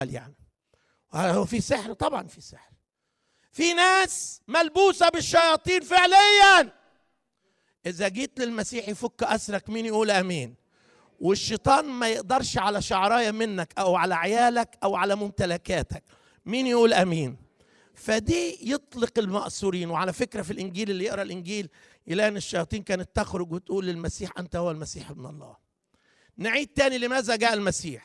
يعني هو في سحر طبعا في سحر في ناس ملبوسه بالشياطين فعليا اذا جيت للمسيح يفك اسرك مين يقول امين والشيطان ما يقدرش على شعرايه منك او على عيالك او على ممتلكاتك مين يقول امين فدي يطلق المأسورين وعلى فكرة في الإنجيل اللي يقرأ الإنجيل يلاقي أن الشياطين كانت تخرج وتقول للمسيح أنت هو المسيح ابن الله نعيد تاني لماذا جاء المسيح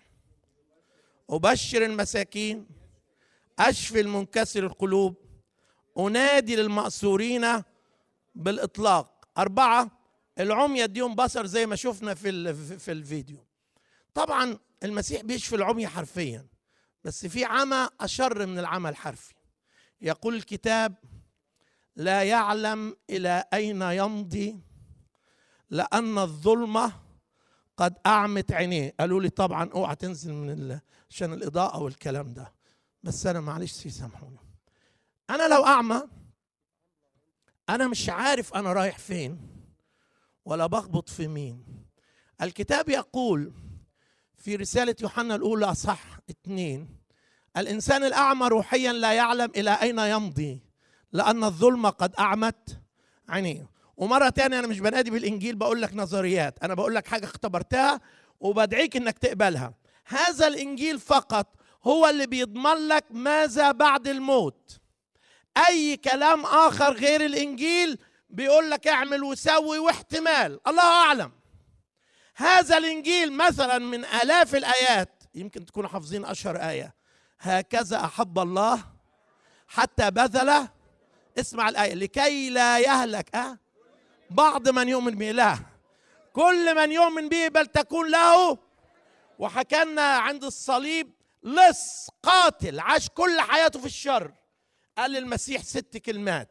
أبشر المساكين أشفي المنكسر القلوب أنادي للمأسورين بالإطلاق أربعة العمي يديهم بصر زي ما شفنا في في الفيديو طبعا المسيح بيشفي العمي حرفيا بس في عمى أشر من العمى الحرفي يقول الكتاب لا يعلم الى اين يمضي لان الظلمه قد اعمت عينيه قالوا لي طبعا اوعى تنزل من ال... عشان الاضاءه والكلام ده بس انا معلش سامحوني انا لو اعمى انا مش عارف انا رايح فين ولا بخبط في مين الكتاب يقول في رساله يوحنا الاولى اصح اتنين الانسان الاعمى روحيا لا يعلم الى اين يمضي لان الظلمه قد اعمت عينيه ومره تانية انا مش بنادي بالانجيل بقول لك نظريات انا بقول لك حاجه اختبرتها وبدعيك انك تقبلها هذا الانجيل فقط هو اللي بيضمن لك ماذا بعد الموت اي كلام اخر غير الانجيل بيقول لك اعمل وسوي واحتمال الله اعلم هذا الانجيل مثلا من الاف الايات يمكن تكونوا حافظين اشهر ايه هكذا احب الله حتى بذل اسمع الايه لكي لا يهلك أه؟ بعض من يؤمن به لا كل من يؤمن به بل تكون له وحكى عند الصليب لص قاتل عاش كل حياته في الشر قال للمسيح ست كلمات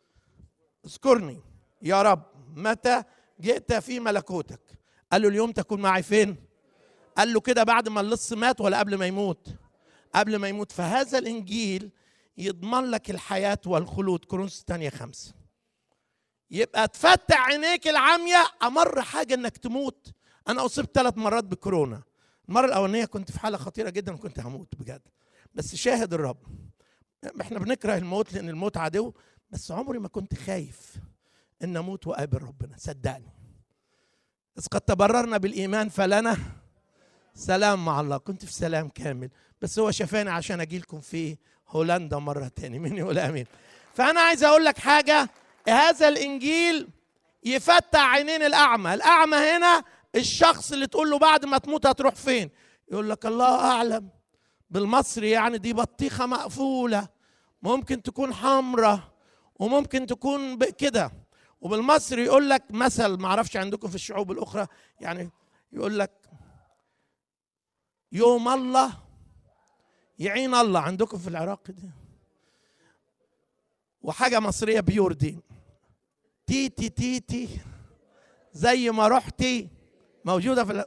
اذكرني يا رب متى جئت في ملكوتك قال له اليوم تكون معي فين قال له كده بعد ما اللص مات ولا قبل ما يموت قبل ما يموت فهذا الانجيل يضمن لك الحياه والخلود كورنثوس الثانيه خمسه يبقى تفتح عينيك العاميه امر حاجه انك تموت انا اصبت ثلاث مرات بكورونا المره الاولانيه كنت في حاله خطيره جدا وكنت هموت بجد بس شاهد الرب احنا بنكره الموت لان الموت عدو بس عمري ما كنت خايف ان اموت واقابل ربنا صدقني اذ قد تبررنا بالايمان فلنا سلام مع الله كنت في سلام كامل بس هو شفاني عشان اجي لكم في هولندا مره تاني مين يقول امين فانا عايز اقول لك حاجه هذا الانجيل يفتح عينين الاعمى الاعمى هنا الشخص اللي تقول له بعد ما تموت هتروح فين يقول لك الله اعلم بالمصري يعني دي بطيخه مقفوله ممكن تكون حمراء وممكن تكون كده وبالمصري يقول لك مثل ما اعرفش عندكم في الشعوب الاخرى يعني يقول لك يوم الله يعين الله عندكم في العراق دي وحاجة مصرية بيور دي تيتي تيتي زي ما رحتي موجودة في ال...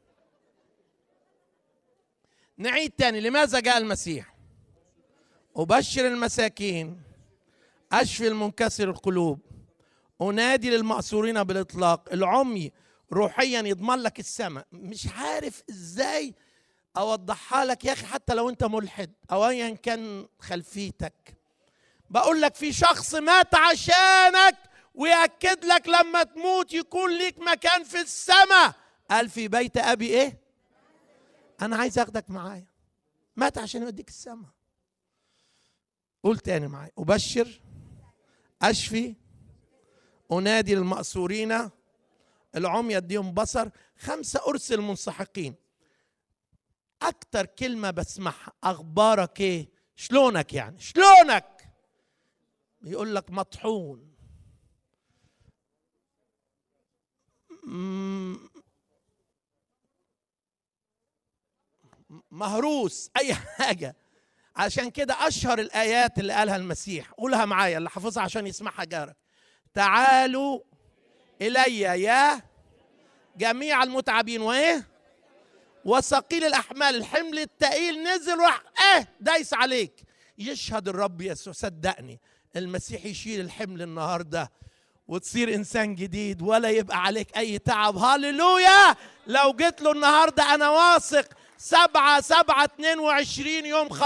نعيد تاني لماذا جاء المسيح أبشر المساكين أشفي المنكسر القلوب أنادي للمأسورين بالإطلاق العمي روحيا يضمن لك السماء مش عارف ازاي اوضحها لك يا اخي حتى لو انت ملحد او ايا كان خلفيتك بقول لك في شخص مات عشانك ويأكد لك لما تموت يكون ليك مكان في السماء قال في بيت ابي ايه انا عايز اخدك معايا مات عشان يوديك السماء قول تاني معايا ابشر اشفي انادي للمأسورين العمي يديهم بصر خمسة أرسل منسحقين أكتر كلمة بسمعها أخبارك إيه شلونك يعني شلونك يقول لك مطحون مهروس أي حاجة عشان كده أشهر الآيات اللي قالها المسيح قولها معايا اللي حافظها عشان يسمعها جارك تعالوا إلي يا جميع المتعبين وإيه وثقيل الأحمال الحمل التقيل نزل راح إيه دايس عليك يشهد الرب يسوع صدقني المسيح يشيل الحمل النهارده وتصير انسان جديد ولا يبقى عليك اي تعب هللويا لو جيت له النهارده انا واثق سبعة سبعة 22 يوم